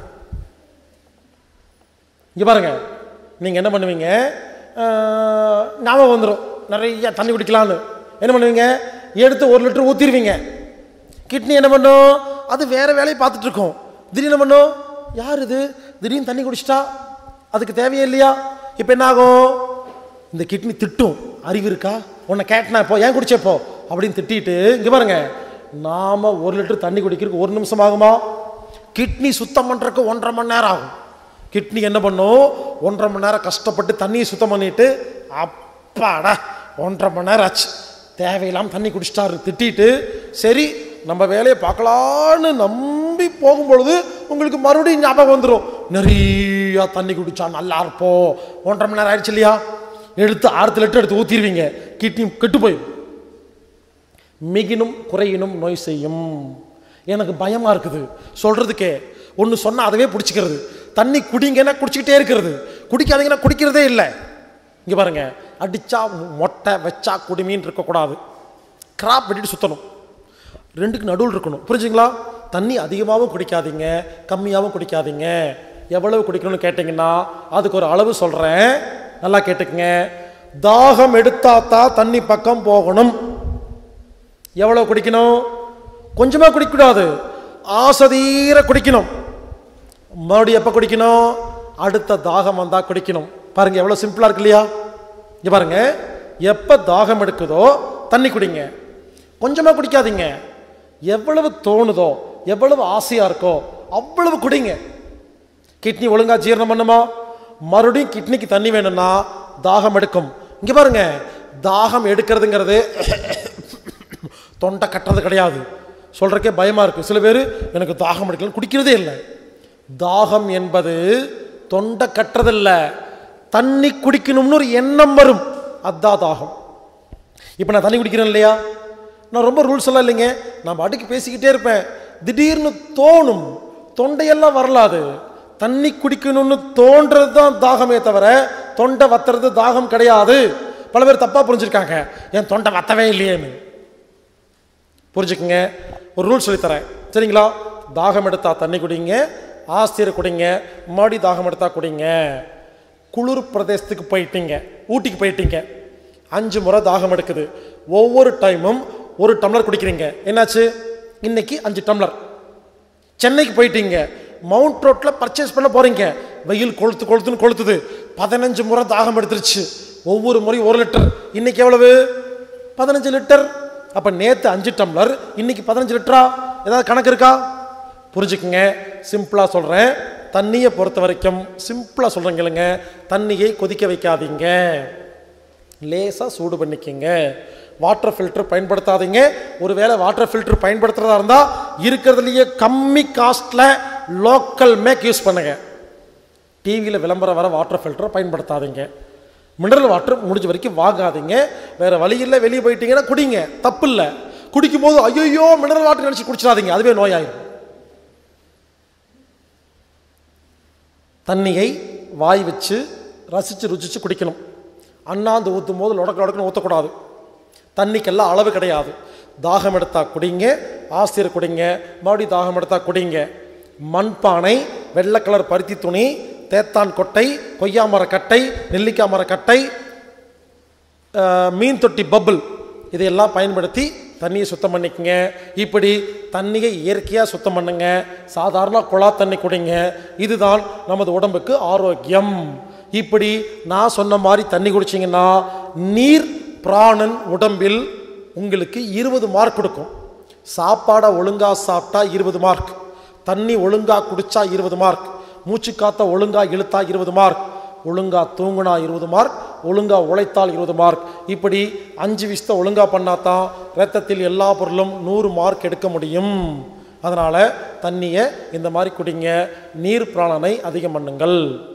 இங்கே பாருங்க நீங்கள் என்ன பண்ணுவீங்க ஆஹ், ஞாபகம் வந்துடும் நிறைய தண்ணி குடிக்கலான்னு என்ன பண்ணுவீங்க எடுத்து ஒரு லிட்டர் ஊற்றிடுவீங்க கிட்னி என்ன பண்ணும் அது வேற வேலையை பார்த்துட்டு இருக்கும் திடீர்னு என்ன பண்ணும் யார் இது திடீர்னு தண்ணி குடிச்சிட்டா அதுக்கு தேவையே இல்லையா இப்போ என்ன ஆகும் இந்த கிட்னி திட்டும் அறிவு இருக்கா உன்னை கேட்டனா இப்போ ஏன் குடிச்சப்போ அப்படின்னு திட்டிட்டு இங்கே பாருங்க நாம ஒரு லிட்டர் தண்ணி குடிக்கிறதுக்கு ஒரு நிமிஷம் ஆகுமா கிட்னி சுத்தம் பண்ணுறதுக்கு ஒன்றரை மணி நேரம் ஆகும் கிட்னி என்ன பண்ணும் ஒன்றரை மணி நேரம் கஷ்டப்பட்டு தண்ணியை சுத்தம் பண்ணிட்டு அப்பாடா ஒன்றரை மணி நேரம் ஆச்சு தேவையில்லாமல் தண்ணி குடிச்சிட்டாரு திட்டிட்டு சரி நம்ம வேலையை பார்க்கலான்னு நம்பி போகும் பொழுது உங்களுக்கு மறுபடியும் ஞாபகம் வந்துடும் நிறைய தண்ணி குடிச்சா நல்லா இருப்போம் ஒன்றரை மணி நேரம் ஆயிடுச்சு இல்லையா எடுத்து ஆறு லிட்டர் எடுத்து ஊற்றிடுவீங்க கிட்னி கெட்டு போயிடும் மிகினும் குறையினும் நோய் செய்யும் எனக்கு பயமா இருக்குது சொல்றதுக்கே ஒன்று சொன்னா அதவே பிடிச்சிக்கிறது தண்ணி குடிங்கன்னா குடிச்சிக்கிட்டே இருக்கிறது குடிக்காதீங்கன்னா குடிக்கிறதே இல்லை இங்க பாருங்க அடிச்சா மொட்டை வச்சா குடிமீன் இருக்கக்கூடாது கிராப் வெட்டிட்டு சுத்தணும் ரெண்டுக்கு நடுவில் இருக்கணும் புரிஞ்சுங்களா தண்ணி அதிகமாகவும் குடிக்காதீங்க கம்மியாகவும் குடிக்காதீங்க எவ்வளவு குடிக்கணும்னு கேட்டிங்கன்னா அதுக்கு ஒரு அளவு சொல்கிறேன் நல்லா கேட்டுக்குங்க தாகம் எடுத்தாத்தான் தண்ணி பக்கம் போகணும் எவ்வளோ குடிக்கணும் கொஞ்சமாக குடிக்கக்கூடாது ஆசதீர குடிக்கணும் மறுபடியும் எப்போ குடிக்கணும் அடுத்த தாகம் வந்தால் குடிக்கணும் பாருங்க எவ்வளோ சிம்பிளாக இருக்கு இல்லையா இங்க பாருங்க எப்போ தாகம் எடுக்குதோ தண்ணி குடிங்க கொஞ்சமாக குடிக்காதீங்க எவ்வளவு தோணுதோ எவ்வளவு ஆசையாக இருக்கோ அவ்வளவு குடிங்க கிட்னி ஒழுங்கா ஜீரணம் பண்ணுமா மறுபடியும் கிட்னிக்கு தண்ணி வேணும்னா தாகம் எடுக்கும் இங்க பாருங்க தாகம் எடுக்கிறதுங்கிறது தொண்டை கட்டுறது கிடையாது சொல்றதுக்கே பயமா இருக்கு சில பேர் எனக்கு தாகம் எடுக்கல குடிக்கிறதே இல்லை தாகம் என்பது தொண்டை கட்டுறதில்ல தண்ணி குடிக்கணும்னு ஒரு எண்ணம் வரும் அதான் தாகம் இப்போ நான் தண்ணி குடிக்கிறேன் இல்லையா நான் ரொம்ப ரூல்ஸ் எல்லாம் இல்லைங்க நான் பாட்டுக்கு பேசிக்கிட்டே இருப்பேன் திடீர்னு தோணும் தொண்டையெல்லாம் வரலாது தண்ணி குடிக்கணும்னு தோன்றது தான் தாகமே தவிர தொண்டை வத்துறது தாகம் கிடையாது பல பேர் தப்பா புரிஞ்சிருக்காங்க என் தொண்டை வத்தவே இல்லையேன்னு புரிஞ்சுக்குங்க ஒரு ரூல் சொல்லித்தரேன் சரிங்களா தாகம் எடுத்தா தண்ணி குடிங்க ஆஸ்தியர் குடிங்க மறுபடி தாகம் எடுத்தா குடிங்க குளிர் பிரதேசத்துக்கு போயிட்டீங்க ஊட்டிக்கு போயிட்டீங்க அஞ்சு முறை தாகம் எடுக்குது ஒவ்வொரு டைமும் ஒரு டம்ளர் குடிக்கிறீங்க என்னாச்சு இன்னைக்கு அஞ்சு டம்ளர் சென்னைக்கு போயிட்டீங்க மவுண்ட் ரோட்ல பர்ச்சேஸ் பண்ண போறீங்க வெயில் கொளுத்து கொளுத்துன்னு கொளுத்துது பதினஞ்சு முறை தாகம் எடுத்துருச்சு ஒவ்வொரு முறையும் ஒரு லிட்டர் இன்னைக்கு எவ்வளவு பதினஞ்சு லிட்டர் அப்ப நேத்து அஞ்சு டம்ளர் இன்னைக்கு பதினஞ்சு லிட்டரா ஏதாவது கணக்கு இருக்கா புரிஞ்சுக்குங்க சிம்பிளா சொல்றேன் தண்ணியை பொறுத்த வரைக்கும் சிம்பிளா சொல்றேன் கேளுங்க தண்ணியை கொதிக்க வைக்காதீங்க லேசாக சூடு பண்ணிக்கங்க வாட்டர் ஃபில்டர் பயன்படுத்தாதீங்க ஒருவேளை வாட்டர் ஃபில்டர் பயன்படுத்துறதா இருந்தால் இருக்கிறதுலையே கம்மி காஸ்ட்டில் லோக்கல் மேக் யூஸ் பண்ணுங்க டிவியில் விளம்பரம் வர வாட்டர் ஃபில்டரை பயன்படுத்தாதீங்க மினரல் வாட்டர் முடிஞ்ச வரைக்கும் வாங்காதீங்க வேற வழி இல்லை வெளியே போயிட்டீங்கன்னா குடிங்க தப்பு இல்லை குடிக்கும்போது ஐயோ மினரல் வாட்டர் நினச்சி குடிச்சிடாதீங்க அதுவே நோயாயிரும் தண்ணியை வாய் வச்சு ரசித்து ருசித்து குடிக்கணும் அண்ணாந்து ஊற்றும் போது லொடக்கு லொடக்குன்னு ஊற்றக்கூடாது தண்ணிக்கெல்லாம் அளவு கிடையாது தாகம் எடுத்தா குடிங்க ஆசிரியர் குடிங்க மறுபடியும் தாகம் எடுத்தா குடிங்க மண்பானை வெள்ளை கலர் பருத்தி துணி தேத்தான் கொட்டை கொய்யா மர கட்டை நெல்லிக்காய் மர கட்டை அஹ், மீன் தொட்டி பபிள் இதையெல்லாம் பயன்படுத்தி தண்ணியை சுத்தம் பண்ணிக்கங்க இப்படி தண்ணியை இயற்கையாக சுத்தம் பண்ணுங்க சாதாரண குழா தண்ணி குடிங்க இதுதான் நமது உடம்புக்கு ஆரோக்கியம் இப்படி நான் சொன்ன மாதிரி தண்ணி குடிச்சிங்கன்னா நீர் பிராணன் உடம்பில் உங்களுக்கு இருபது மார்க் கொடுக்கும் சாப்பாடை ஒழுங்கா சாப்பிட்டா இருபது மார்க் தண்ணி ஒழுங்கா குடிச்சா இருபது மார்க் மூச்சு காத்த ஒழுங்கா இழுத்தா இருபது மார்க் ஒழுங்கா தூங்குனா இருபது மார்க் ஒழுங்கா உழைத்தால் இருபது மார்க் இப்படி அஞ்சு விஷயத்தை ஒழுங்கா பண்ணாதான் ரத்தத்தில் எல்லா பொருளும் நூறு மார்க் எடுக்க முடியும் அதனால தண்ணியை இந்த மாதிரி குடிங்க நீர் பிராணனை அதிகம் பண்ணுங்கள்